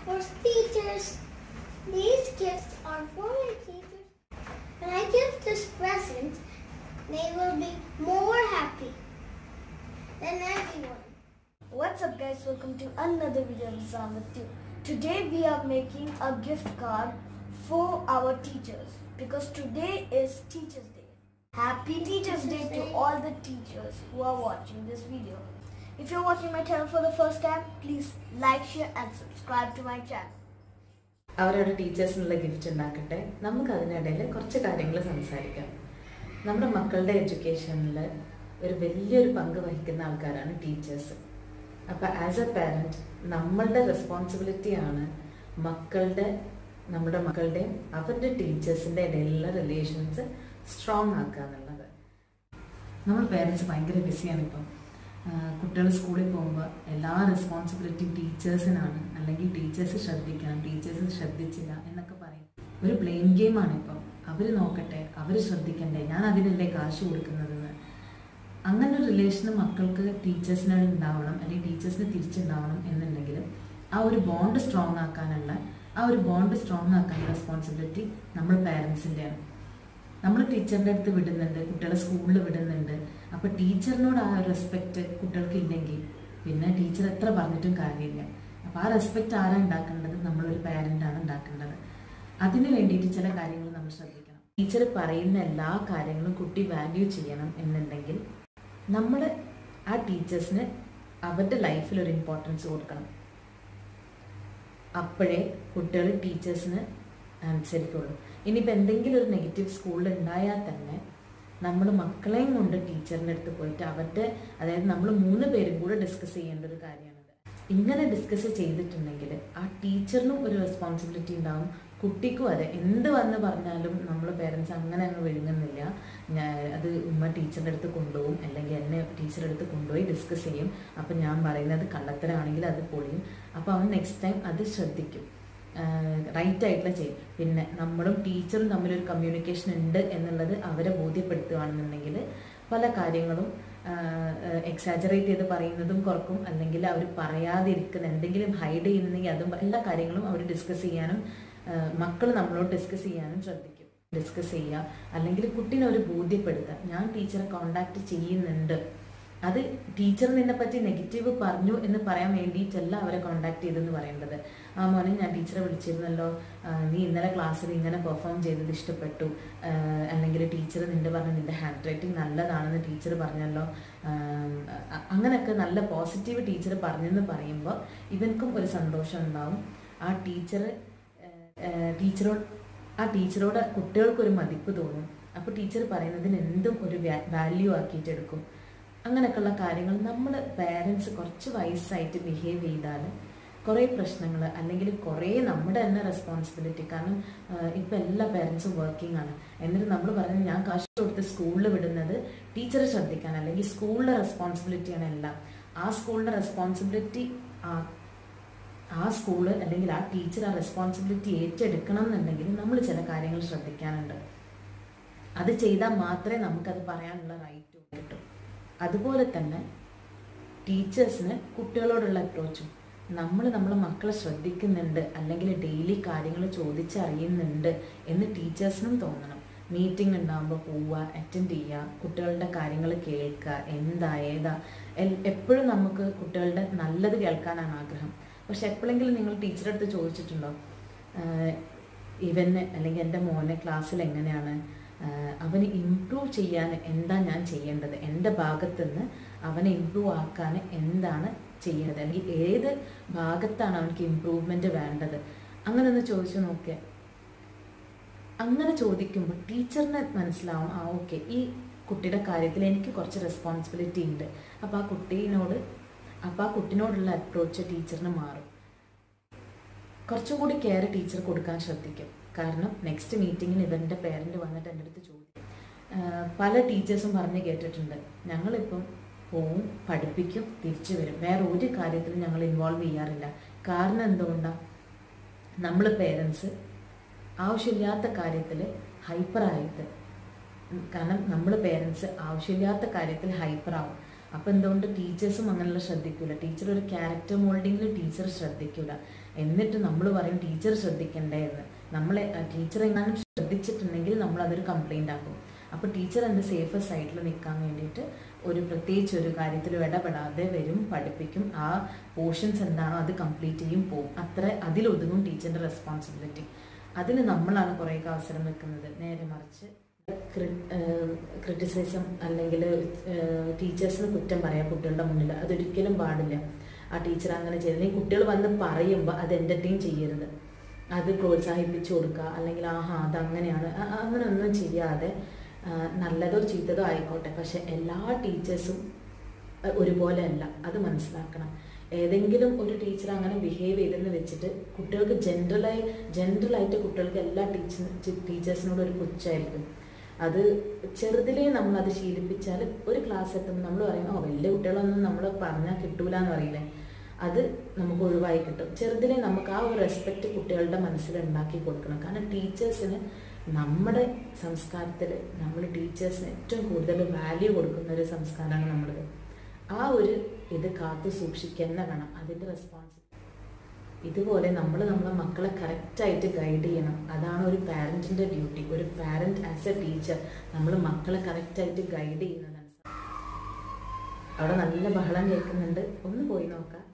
for teachers. These gifts are for my teachers. When I give this present, they will be more happy than everyone. What's up guys, welcome to another video of Zam with you. Today we are making a gift card for our teachers because today is Teachers Day. Happy Teachers Day to all the teachers who are watching this video. If you're watching my channel for the first time, please like, share and subscribe to my channel. അവരവരുടെ ടീച്ചേഴ്സിനുള്ള gift ഉണ്ടാക്കട്ടെ നമുക്ക് അതിനിടയിൽ കുറച്ച് കാര്യങ്ങൾ സംസാരിക്കാം നമ്മുടെ മക്കളുടെ എഡ്യൂക്കേഷനിൽ ഒരു വലിയൊരു പങ്ക് വഹിക്കുന്ന ആൾക്കാരാണ് ടീച്ചേഴ്സ് അപ്പോൾ ആസ് എ പാരൻറ്റ് നമ്മളുടെ റെസ്പോൺസിബിലിറ്റിയാണ് മക്കളുടെ നമ്മുടെ മക്കളുടെയും അവരുടെ ടീച്ചേഴ്സിൻ്റെ ഇടയിലുള്ള റിലേഷൻസ് സ്ട്രോങ് ആക്കുക എന്നുള്ളത് നമ്മൾ പേരൻസ് ഭയങ്കര ബിസിയാണ് ഇപ്പം കുട്ടികൾ സ്കൂളിൽ പോകുമ്പോൾ എല്ലാ റെസ്പോൺസിബിലിറ്റിയും ടീച്ചേഴ്സിനാണ് അല്ലെങ്കിൽ ടീച്ചേഴ്സ് ശ്രദ്ധിക്കണം ടീച്ചേഴ്സ് ശ്രദ്ധിച്ചില്ല എന്നൊക്കെ പറയും ഒരു ബ്ലെയിം ഗെയിമാണ് ഇപ്പം അവർ നോക്കട്ടെ അവർ ശ്രദ്ധിക്കണ്ടേ ഞാൻ അതിനല്ലേ കാശ് കൊടുക്കുന്നതെന്ന് അങ്ങനെ ഒരു റിലേഷൻ മക്കൾക്ക് ടീച്ചേഴ്സിനോട് ഉണ്ടാവണം അല്ലെങ്കിൽ ടീച്ചേഴ്സിന് തിരിച്ചുണ്ടാവണം എന്നുണ്ടെങ്കിൽ ആ ഒരു ബോണ്ട് സ്ട്രോങ് ആക്കാനുള്ള ആ ഒരു ബോണ്ട് സ്ട്രോങ് ആക്കാനുള്ള റെസ്പോൺസിബിലിറ്റി നമ്മൾ പാരൻസിൻ്റെയാണ് നമ്മൾ ടീച്ചറിൻ്റെ അടുത്ത് വിടുന്നുണ്ട് കുട്ടികളെ സ്കൂളിൽ വിടുന്നുണ്ട് അപ്പോൾ ടീച്ചറിനോട് ആ റെസ്പെക്റ്റ് കുട്ടികൾക്ക് ഇല്ലെങ്കിൽ പിന്നെ ടീച്ചർ എത്ര പറഞ്ഞിട്ടും കാര്യമില്ല അപ്പോൾ ആ റെസ്പെക്റ്റ് ആരാ ഉണ്ടാക്കേണ്ടത് നമ്മളൊരു പാരൻ്റാണ് ഉണ്ടാക്കേണ്ടത് അതിന് വേണ്ടിയിട്ട് ചില കാര്യങ്ങൾ നമ്മൾ ശ്രദ്ധിക്കണം ടീച്ചർ പറയുന്ന എല്ലാ കാര്യങ്ങളും കുട്ടി വാല്യൂ ചെയ്യണം എന്നുണ്ടെങ്കിൽ നമ്മൾ ആ ടീച്ചേഴ്സിന് അവരുടെ ലൈഫിൽ ഒരു ഇമ്പോർട്ടൻസ് കൊടുക്കണം അപ്പോഴേ കുട്ടികൾ ടീച്ചേഴ്സിന് അനുസരിക്കുള്ളൂ ഇനിയിപ്പോൾ എന്തെങ്കിലും ഒരു നെഗറ്റീവ് സ്കൂളിൽ ഉണ്ടായാൽ തന്നെ നമ്മൾ മക്കളെയും കൊണ്ട് ടീച്ചറിൻ്റെ അടുത്ത് പോയിട്ട് അവരുടെ അതായത് നമ്മൾ മൂന്ന് പേരും കൂടെ ഡിസ്കസ് ചെയ്യേണ്ട ഒരു കാര്യമാണത് ഇങ്ങനെ ഡിസ്കസ് ചെയ്തിട്ടുണ്ടെങ്കിൽ ആ ടീച്ചറിനും ഒരു റെസ്പോൺസിബിലിറ്റി ഉണ്ടാവും കുട്ടിക്കും അതെ എന്ത് വന്ന് പറഞ്ഞാലും നമ്മൾ പേരൻസ് അങ്ങനെ അങ്ങ് വിഴുങ്ങുന്നില്ല ഞാൻ അത് ഉമ്മ ടീച്ചറിൻ്റെ അടുത്ത് കൊണ്ടുപോകും അല്ലെങ്കിൽ എന്നെ ടീച്ചറുടെ അടുത്ത് കൊണ്ടുപോയി ഡിസ്കസ് ചെയ്യും അപ്പം ഞാൻ പറയുന്നത് കള്ളത്തരാണെങ്കിൽ അത് പൊളിയും അപ്പോൾ അവൻ നെക്സ്റ്റ് ടൈം അത് ശ്രദ്ധിക്കും റൈറ്റ് ആയിട്ടുള്ള ചെയ്യും പിന്നെ നമ്മളും ടീച്ചറും തമ്മിലൊരു കമ്മ്യൂണിക്കേഷൻ ഉണ്ട് എന്നുള്ളത് അവരെ ബോധ്യപ്പെടുത്തുകയാണെന്നുണ്ടെങ്കിൽ പല കാര്യങ്ങളും എക്സാജറേറ്റ് ചെയ്ത് പറയുന്നതും കുറക്കും അല്ലെങ്കിൽ അവർ പറയാതിരിക്കുന്ന എന്തെങ്കിലും ഹൈഡ് ചെയ്യുന്നുണ്ടെങ്കിൽ അതും എല്ലാ കാര്യങ്ങളും അവർ ഡിസ്കസ് ചെയ്യാനും മക്കൾ നമ്മളോട് ഡിസ്കസ് ചെയ്യാനും ശ്രദ്ധിക്കും ഡിസ്കസ് ചെയ്യുക അല്ലെങ്കിൽ കുട്ടീനെ ഒരു ബോധ്യപ്പെടുത്തുക ഞാൻ ടീച്ചറെ കോണ്ടാക്ട് ചെയ്യുന്നുണ്ട് അത് ടീച്ചർ നിന്നെ പറ്റി നെഗറ്റീവ് പറഞ്ഞു എന്ന് പറയാൻ വേണ്ടിയിട്ടല്ല അവരെ കോണ്ടാക്ട് ചെയ്തെന്ന് പറയേണ്ടത് ആ മോനെ ഞാൻ ടീച്ചറെ വിളിച്ചിരുന്നല്ലോ നീ ഇന്നലെ ക്ലാസ്സിൽ ഇങ്ങനെ പെർഫോം ചെയ്തത് ഇഷ്ടപ്പെട്ടു അല്ലെങ്കിൽ ടീച്ചർ നിന്റെ പറഞ്ഞ നിന്റെ ഹാൻഡ് റൈറ്റിംഗ് നല്ലതാണെന്ന് ടീച്ചർ പറഞ്ഞല്ലോ അങ്ങനെയൊക്കെ നല്ല പോസിറ്റീവ് ടീച്ചർ പറഞ്ഞെന്ന് പറയുമ്പോൾ ഇവൻക്കും ഒരു സന്തോഷം ഉണ്ടാവും ആ ടീച്ചർ ടീച്ചറോട് ആ ടീച്ചറോട് കുട്ടികൾക്കൊരു മതിപ്പ് തോന്നും അപ്പോൾ ടീച്ചർ പറയുന്നതിന് എന്തും ഒരു വാല്യൂ ആക്കിയിട്ടെടുക്കും അങ്ങനെയൊക്കെയുള്ള കാര്യങ്ങൾ നമ്മൾ പേരൻസ് കുറച്ച് വയസ്സായിട്ട് ബിഹേവ് ചെയ്താൽ കുറേ പ്രശ്നങ്ങൾ അല്ലെങ്കിൽ കുറേ നമ്മുടെ തന്നെ റെസ്പോൺസിബിലിറ്റി കാരണം ഇപ്പം എല്ലാ പേരൻസും വർക്കിംഗ് ആണ് എന്നിട്ട് നമ്മൾ പറയുന്നത് ഞാൻ കാശ് കൊടുത്ത് സ്കൂളിൽ വിടുന്നത് ടീച്ചറെ ശ്രദ്ധിക്കാൻ അല്ലെങ്കിൽ സ്കൂളിലെ റെസ്പോൺസിബിലിറ്റിയാണ് എല്ലാം ആ സ്കൂളിൻ്റെ റെസ്പോൺസിബിലിറ്റി ആ സ്കൂള് അല്ലെങ്കിൽ ആ ടീച്ചർ ആ റെസ്പോൺസിബിലിറ്റി ഏറ്റെടുക്കണം എന്നുണ്ടെങ്കിൽ നമ്മൾ ചില കാര്യങ്ങൾ ശ്രദ്ധിക്കാനുണ്ട് അത് ചെയ്താൽ മാത്രമേ നമുക്കത് പറയാനുള്ള റൈറ്റ് കിട്ടും അതുപോലെ തന്നെ ടീച്ചേഴ്സിന് കുട്ടികളോടുള്ള അപ്രോച്ചും നമ്മൾ നമ്മളെ മക്കളെ ശ്രദ്ധിക്കുന്നുണ്ട് അല്ലെങ്കിൽ ഡെയിലി കാര്യങ്ങൾ ചോദിച്ചറിയുന്നുണ്ട് എന്ന് ടീച്ചേഴ്സിനും തോന്നണം മീറ്റിംഗ് ഉണ്ടാകുമ്പോൾ പോവുക അറ്റൻഡ് ചെയ്യുക കുട്ടികളുടെ കാര്യങ്ങൾ കേൾക്കുക എന്താ ഏതാ എപ്പോഴും നമുക്ക് കുട്ടികളുടെ നല്ലത് കേൾക്കാനാണ് ആഗ്രഹം പക്ഷെ എപ്പോഴെങ്കിലും നിങ്ങൾ ടീച്ചറെ അടുത്ത് ചോദിച്ചിട്ടുണ്ടോ ഇവന് അല്ലെങ്കിൽ എൻ്റെ മോനെ ക്ലാസ്സിൽ എങ്ങനെയാണ് അവന് ഇമ്പ്രൂവ് ചെയ്യാൻ എന്താ ഞാൻ ചെയ്യേണ്ടത് എൻ്റെ ഭാഗത്തുനിന്ന് അവനെ ഇമ്പ്രൂവ് ആക്കാൻ എന്താണ് ചെയ്യേണ്ടത് അല്ലെങ്കിൽ ഏത് ഭാഗത്താണ് അവനക്ക് ഇമ്പ്രൂവ്മെൻ്റ് വേണ്ടത് അങ്ങനെ ഒന്ന് ചോദിച്ചു നോക്കിയാൽ അങ്ങനെ ചോദിക്കുമ്പോൾ ടീച്ചറിന് മനസ്സിലാവും ആ ഓക്കെ ഈ കുട്ടിയുടെ കാര്യത്തിൽ എനിക്ക് കുറച്ച് റെസ്പോൺസിബിലിറ്റി ഉണ്ട് അപ്പോൾ ആ കുട്ടീനോട് അപ്പോൾ ആ കുട്ടിനോടുള്ള അപ്രോച്ച് ടീച്ചറിന് മാറും കുറച്ചും കൂടി കെയർ ടീച്ചർ കൊടുക്കാൻ ശ്രദ്ധിക്കും കാരണം നെക്സ്റ്റ് മീറ്റിങ്ങിന് ഇവൻ്റെ പേരൻറ്റ് വന്നിട്ട് എൻ്റെ അടുത്ത് ചോദിക്കും പല ടീച്ചേഴ്സും പറഞ്ഞ് കേട്ടിട്ടുണ്ട് ഞങ്ങളിപ്പം പോവും പഠിപ്പിക്കും തിരിച്ചു വരും വേറെ ഒരു കാര്യത്തിലും ഞങ്ങൾ ഇൻവോൾവ് ചെയ്യാറില്ല കാരണം എന്തുകൊണ്ടാണ് നമ്മൾ പേരൻസ് ആവശ്യമില്ലാത്ത കാര്യത്തിൽ ഹൈപ്പറായിട്ട് കാരണം നമ്മൾ പേരൻസ് ആവശ്യമില്ലാത്ത കാര്യത്തിൽ ഹൈപ്പറാവും അപ്പോൾ എന്തുകൊണ്ട് ടീച്ചേഴ്സും അങ്ങനെയുള്ള ശ്രദ്ധിക്കില്ല ടീച്ചർ ഒരു ക്യാരക്ടർ മോൾഡിങ്ങിൽ ടീച്ചർ ശ്രദ്ധിക്കില്ല എന്നിട്ട് നമ്മൾ പറയും ടീച്ചർ ശ്രദ്ധിക്കണ്ടേ എന്ന് നമ്മളെ ടീച്ചർ എങ്ങാനും ശ്രദ്ധിച്ചിട്ടുണ്ടെങ്കിൽ നമ്മൾ അതൊരു കംപ്ലൈൻ്റ് ആക്കും അപ്പോൾ ടീച്ചർ എൻ്റെ സേഫ് സൈഡിൽ നിൽക്കാൻ വേണ്ടിയിട്ട് ഒരു പ്രത്യേകിച്ച് ഒരു കാര്യത്തിലും ഇടപെടാതെ വരും പഠിപ്പിക്കും ആ പോർഷൻസ് എന്താണോ അത് കംപ്ലീറ്റ് ചെയ്യും പോവും അത്ര അതിലൊതുങ്ങും ടീച്ചറിൻ്റെ റെസ്പോൺസിബിലിറ്റി അതിന് നമ്മളാണ് കുറേയൊക്കെ അവസരം വെക്കുന്നത് നേരെ മറിച്ച് ക്രിറ്റിസിസം അല്ലെങ്കിൽ ടീച്ചേഴ്സിന് കുറ്റം പറയാം കുട്ടികളുടെ മുന്നിൽ അതൊരിക്കലും പാടില്ല ആ ടീച്ചർ അങ്ങനെ ചെയ്തത് കുട്ടികൾ വന്ന് പറയുമ്പോൾ അത് എൻ്റർടൈൻ ചെയ്യരുത് അത് പ്രോത്സാഹിപ്പിച്ചു കൊടുക്കുക അല്ലെങ്കിൽ ആഹാ അതങ്ങനെയാണ് അ- അ- അങ്ങനെയൊന്നും ചെയ്യാതെ ആ, നല്ലതോ ചീത്തതോ ആയിക്കോട്ടെ പക്ഷെ എല്ലാ ടീച്ചേഴ്സും ഒരുപോലെ അല്ല അത് മനസ്സിലാക്കണം ഏതെങ്കിലും ഒരു ടീച്ചർ അങ്ങനെ ബിഹേവ് ചെയ്തെന്ന് വെച്ചിട്ട് കുട്ടികൾക്ക് ജനറലായി ജനറലായിട്ട് കുട്ടികൾക്ക് എല്ലാ ടീച്ചർ ടീച്ചേഴ്സിനോടും ഒരു പുച്ഛമായിരിക്കും അത് ചെറുതിലേ നമ്മൾ അത് ശീലിപ്പിച്ചാൽ ഒരു ക്ലാസ് എത്തുമ്പോൾ നമ്മൾ പറയും ഓ വലിയ കുട്ടികളൊന്നും നമ്മൾ പറഞ്ഞാൽ കിട്ടൂല എന്ന് പറയില്ലേ അത് നമുക്ക് ഒഴിവായി കിട്ടും ചെറുതിലേ നമുക്ക് ആ ഒരു റെസ്പെക്റ്റ് കുട്ടികളുടെ മനസ്സിൽ ഉണ്ടാക്കി കൊടുക്കണം കാരണം ടീച്ചേഴ്സിന് നമ്മുടെ സംസ്കാരത്തിൽ നമ്മൾ ടീച്ചേഴ്സിന് ഏറ്റവും കൂടുതൽ വാല്യൂ കൊടുക്കുന്ന ഒരു സംസ്കാരമാണ് നമ്മുടേത് ആ ഒരു ഇത് കാത്തു സൂക്ഷിക്കുക തന്നെ വേണം അതിൻ്റെ റെസ്പോൺസിബിലിറ്റി ഇതുപോലെ നമ്മൾ നമ്മളെ മക്കളെ കറക്റ്റായിട്ട് ഗൈഡ് ചെയ്യണം അതാണ് ഒരു പാരൻറ്റിൻ്റെ ഡ്യൂട്ടി ഒരു പാരൻറ്റ് ആസ് എ ടീച്ചർ നമ്മൾ മക്കളെ കറക്റ്റായിട്ട് ഗൈഡ് ചെയ്യുന്നതാണ് അവിടെ നല്ല ബഹളം കേൾക്കുന്നുണ്ട് ഒന്ന് പോയി നോക്കാം